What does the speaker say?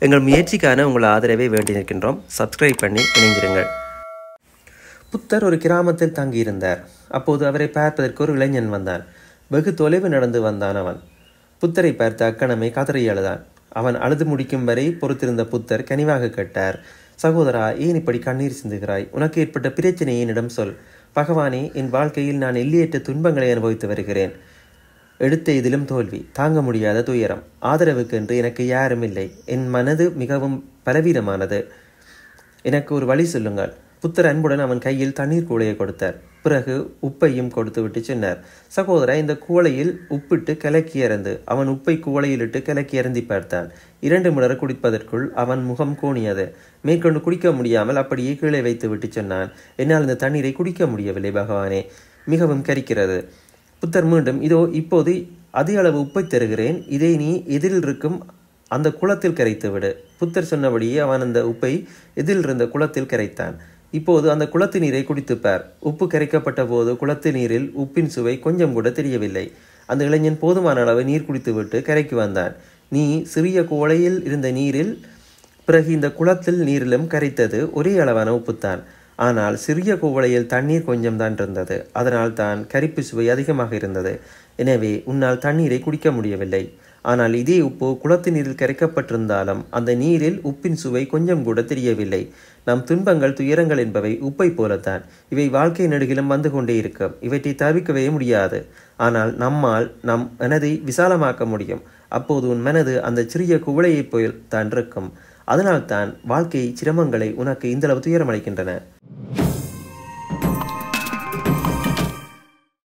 எங்கள் முயற்சிக்கான உங்கள் ஆதரவை வேண்டி நிற்கின்றோம் சப்ஸ்கிரைப் பண்ணி இணைந்திருங்கள் புத்தர் ஒரு கிராமத்தில் தங்கியிருந்தார் அப்போது அவரை பார்ப்பதற்கு ஒரு இளைஞன் வந்தான் வெகு தொலைவு நடந்து வந்தான் அவன் புத்தரை பார்த்த அக்கணமை கதறி அழுதான் அவன் அழுது முடிக்கும் வரை பொறுத்திருந்த புத்தர் கனிவாக கேட்டார் சகோதரா ஏன் இப்படி கண்ணீர் சிந்துகிறாய் உனக்கு ஏற்பட்ட பிரச்சனையை என்னிடம் சொல் பகவானே என் வாழ்க்கையில் நான் எல்லையற்ற துன்பங்களை அனுபவித்து வருகிறேன் எடுத்த இதிலும் தோல்வி தாங்க முடியாத துயரம் ஆதரவுக்கு என்று எனக்கு யாரும் இல்லை என் மனது மிகவும் பலவீனமானது எனக்கு ஒரு வழி சொல்லுங்கள் புத்தர் அன்புடன் அவன் கையில் தண்ணீர் கூடையை கொடுத்தார் பிறகு உப்பையும் கொடுத்து விட்டு சொன்னார் சகோதரா இந்த கூளையில் உப்பிட்டு கலக்கி அறந்து அவன் உப்பை கூளையில் இட்டு கலக்கி அருந்தி பார்த்தான் இரண்டு முடர் குடிப்பதற்குள் அவன் முகம் கோணியது மேற்கொண்டு குடிக்க முடியாமல் அப்படியே கீழே வைத்து விட்டு சொன்னான் என்னால் இந்த தண்ணீரை குடிக்க முடியவில்லை பகவானே மிகவும் கரிக்கிறது புத்தர் மீண்டும் இதோ இப்போது அதிக அளவு உப்பை தருகிறேன் இதை நீ எதிரில் இருக்கும் அந்த குளத்தில் கரைத்து விடு புத்தர் சொன்னபடியே அவன் அந்த உப்பை எதிரில் இருந்த குளத்தில் கரைத்தான் இப்போது அந்த குளத்து நீரை குடித்துப்பார் உப்பு கரைக்கப்பட்ட போது குளத்து நீரில் உப்பின் சுவை கொஞ்சம் கூட தெரியவில்லை அந்த இளைஞன் போதுமான அளவு நீர் குடித்துவிட்டு கரைக்கு வந்தான் நீ சிறிய குவளையில் இருந்த நீரில் பிறகு இந்த குளத்தில் நீரிலும் கரைத்தது ஒரே அளவான உப்புத்தான் ஆனால் சிறிய குவளையில் தண்ணீர் கொஞ்சம் தான் இருந்தது அதனால் தான் கரிப்பு சுவை அதிகமாக இருந்தது எனவே உன்னால் தண்ணீரை குடிக்க முடியவில்லை ஆனால் இதே உப்பு குளத்து நீரில் கரைக்கப்பட்டிருந்தாலும் அந்த நீரில் உப்பின் சுவை கொஞ்சம் கூட தெரியவில்லை நம் துன்பங்கள் துயரங்கள் என்பவை உப்பை போலத்தான் இவை வாழ்க்கை நெடுகிலும் வந்து கொண்டே இருக்கும் இவற்றை தவிர்க்கவே முடியாது ஆனால் நம்மால் நம் மனதை விசாலமாக்க முடியும் அப்போது உன் மனது அந்த சிறிய குவளையைப் போல் தான் இருக்கும் அதனால்தான் வாழ்க்கை சிரமங்களை உனக்கு இந்தளவு துயரமளிக்கின்றன